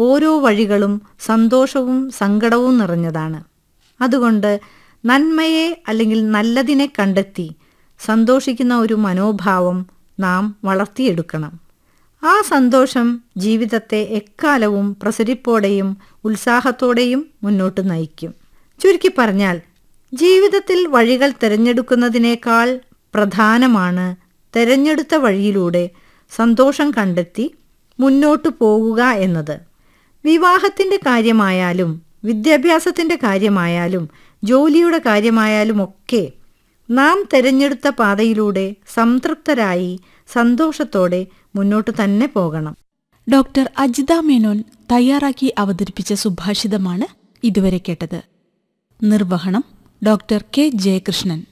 ഓരോ വഴികളും സന്തോഷവും സങ്കടവും നിറഞ്ഞതാണ് അതുകൊണ്ട് നന്മയെ അല്ലെങ്കിൽ നല്ലതിനെ കണ്ടെത്തി സന്തോഷിക്കുന്ന ഒരു മനോഭാവം നാം വളർത്തിയെടുക്കണം ആ സന്തോഷം ജീവിതത്തെ എക്കാലവും പ്രസരിപ്പോടെയും ഉത്സാഹത്തോടെയും മുന്നോട്ട് നയിക്കും ചുരുക്കി പറഞ്ഞാൽ ജീവിതത്തിൽ വഴികൾ തിരഞ്ഞെടുക്കുന്നതിനേക്കാൾ പ്രധാനമാണ് തിരഞ്ഞെടുത്ത വഴിയിലൂടെ സന്തോഷം കണ്ടെത്തി മുന്നോട്ടു പോകുക എന്നത് വിവാഹത്തിൻ്റെ കാര്യമായാലും വിദ്യാഭ്യാസത്തിൻ്റെ കാര്യമായാലും ജോലിയുടെ കാര്യമായാലും ഒക്കെ നാം തിരഞ്ഞെടുത്ത പാതയിലൂടെ സംതൃപ്തരായി സന്തോഷത്തോടെ മുന്നോട്ട് തന്നെ പോകണം ഡോക്ടർ അജിത മേനോൻ തയ്യാറാക്കി അവതരിപ്പിച്ച സുഭാഷിതമാണ് ഇതുവരെ കേട്ടത് നിർവഹണം ഡോക്ടർ കെ ജയകൃഷ്ണൻ